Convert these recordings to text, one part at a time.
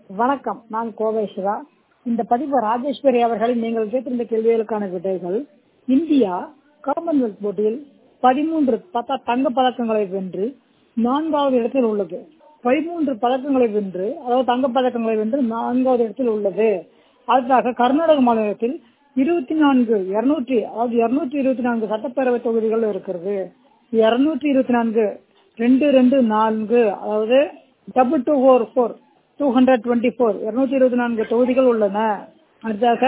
வணக்கம் நான் கோவை சிவா இந்த பதிவு ராஜேஸ்வரி அவர்கள் நீங்கள் கேட்டிருந்த கேள்விகளுக்கான விடைகள் இந்தியா காமன்வெல்த் போட்டியில் பதிமூன்று பத்த தங்க பதக்கங்களை வென்று நான்காவது இடத்தில் உள்ளது பதிமூன்று பதக்கங்களை வென்று அதாவது தங்க பதக்கங்களை வென்று நான்காவது இடத்தில் உள்ளது அடுத்ததாக கர்நாடக மாநிலத்தில் இருபத்தி நான்கு இருநூற்றி அதாவது இருநூற்றி இருபத்தி நான்கு சட்டப்பேரவை தொகுதிகள் இருக்கிறது இருநூற்றி இருபத்தி நான்கு ரெண்டு ரெண்டு நான்கு அதாவது double two four four two hundred twenty four இருநூத்தி இருபத்தி நான்கு தொகுதிகள் உள்ளன அடுத்ததாக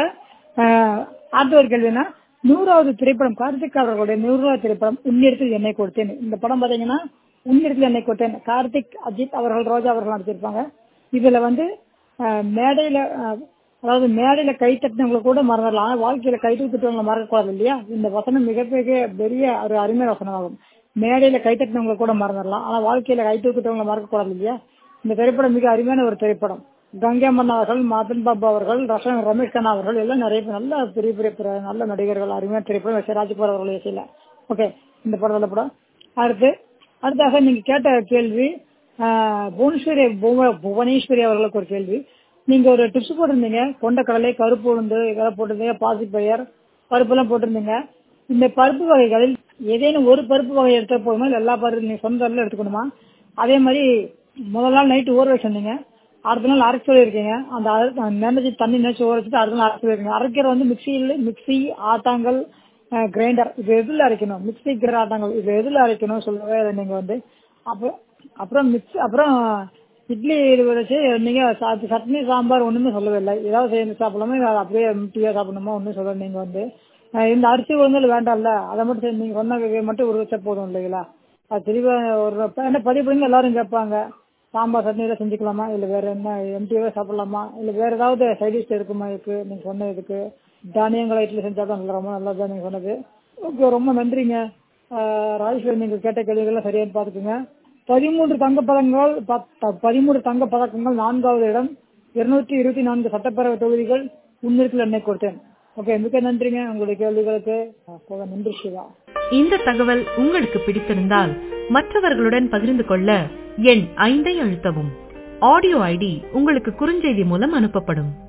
அடுத்த ஒரு கேள்வினா நூறாவது திரைப்படம் கார்த்திக் அவர்களுடைய நூறாவது திரைப்படம் உன்னிடத்தில் என்னை கொடுத்தேன் இந்த படம் பாத்தீங்கன்னா உன்னிடத்தில் என்னை கொடுத்தேன் கார்த்திக் அஜித் அவர்கள் ரோஜா அவர்கள் நடிச்சிருப்பாங்க இதுல வந்து மேடையில அதாவது மேடையில கை தட்டினவங்களை கூட மறந்துடலாம் ஆனா வாழ்க்கையில கை தூக்கிட்டவங்களை மறக்கக்கூடாது இல்லையா இந்த வசனம் மிகப்பெரிய பெரிய ஒரு அருமை வசனமாகும் மேடையில கை தட்டினவங்களை கூட மறந்துடலாம் ஆனா வாழ்க்கையில கை தூக்கிட்டவங்களை மறக்கக்கூடாது இல்லையா இந்த திரைப்படம் மிக அருமையான ஒரு திரைப்படம் கங்கை அம்மன் அவர்கள் மதன் பாபு அவர்கள் ரசன் ரமேஷ் கண்ணா அவர்கள் எல்லாம் நிறைய நல்ல பெரிய பெரிய நல்ல நடிகர்கள் அருமையான திரைப்படம் எஸ் ராஜ்குமார் அவர்கள் இசையில ஓகே இந்த படம் நல்ல படம் அடுத்து அடுத்தாக நீங்க கேட்ட கேள்வி புவனேஸ்வரி புவனேஸ்வரி அவர்களுக்கு ஒரு கேள்வி நீங்க ஒரு டிப்ஸ் போட்டிருந்தீங்க கொண்டக்கடலை கருப்பு உளுந்து இதெல்லாம் போட்டிருந்தீங்க பாசி பெயர் பருப்பு எல்லாம் போட்டிருந்தீங்க இந்த பருப்பு வகைகளில் ஏதேனும் ஒரு பருப்பு வகை எடுத்த போதுமா எல்லா பருப்பு நீங்க சொந்த எடுத்துக்கணுமா அதே மாதிரி முதல் நாள் நைட்டு ஊற வச்சிருந்தீங்க அடுத்த நாள் அரைச்சி சொல்லியிருக்கீங்க அந்த நினைச்சு தண்ணி நினைச்சு ஊற வச்சுட்டு அடுத்த நாள் அரைச்சி சொல்லியிருக்கீங்க அரைக்கிற வந்து மிக்சியில் மிக்சி ஆட்டாங்கல் கிரைண்டர் இது எதுல அரைக்கணும் மிக்சி கிரைண்டர் ஆட்டாங்கல் இது எதுல அரைக்கணும் சொல்லவே நீங்க வந்து அப்புறம் அப்புறம் மிக்சி அப்புறம் இட்லி இது வச்சு நீங்க சட்னி சாம்பார் ஒண்ணுமே சொல்லவே இல்லை ஏதாவது சேர்ந்து சாப்பிடலாமா அப்படியே டீயா சாப்பிடணுமா ஒன்றும் சொல்ல நீங்க வந்து இந்த அரிசி உளுந்தல் வேண்டாம்ல அதை மட்டும் நீங்க சொன்ன மட்டும் ஒரு வச்சா போதும் இல்லைங்களா அது தெளிவா ஒரு என்ன பதிவு பண்ணி எல்லாரும் கேட்பாங்க சாம்பார் சட்னியில செஞ்சுக்கலாமா இல்ல வேற என்ன எம்டியாவே சாப்பிடலாமா இல்ல வேற ஏதாவது சைடிஷ் இருக்குமா இருக்கு நீங்க சொன்ன இதுக்கு தானியங்கள் ஐட்டில் செஞ்சாதான் நல்லா ரொம்ப நல்லதா நீங்க சொன்னது ஓகே ரொம்ப நன்றிங்க ராஜேஸ்வரி நீங்க கேட்ட கேள்விகள்லாம் சரியானு பாத்துக்கோங்க பதிமூன்று தங்க பதக்கங்கள் பதிமூன்று தங்க பதக்கங்கள் நான்காவது இடம் இருநூற்றி இருபத்தி நான்கு சட்டப்பேரவை தொகுதிகள் முன்னிறுத்தில் எண்ணெய் கொடுத்தேன் ஓகே மிக நன்றிங்க உங்களுடைய கேள்விகளுக்கு நன்றி சிவா இந்த தகவல் உங்களுக்கு பிடித்திருந்தால் மற்றவர்களுடன் பகிர்ந்து கொள்ள எண் ஐந்தை அழுத்தவும் ஆடியோ ஐடி உங்களுக்கு குறுஞ்செய்தி மூலம் அனுப்பப்படும்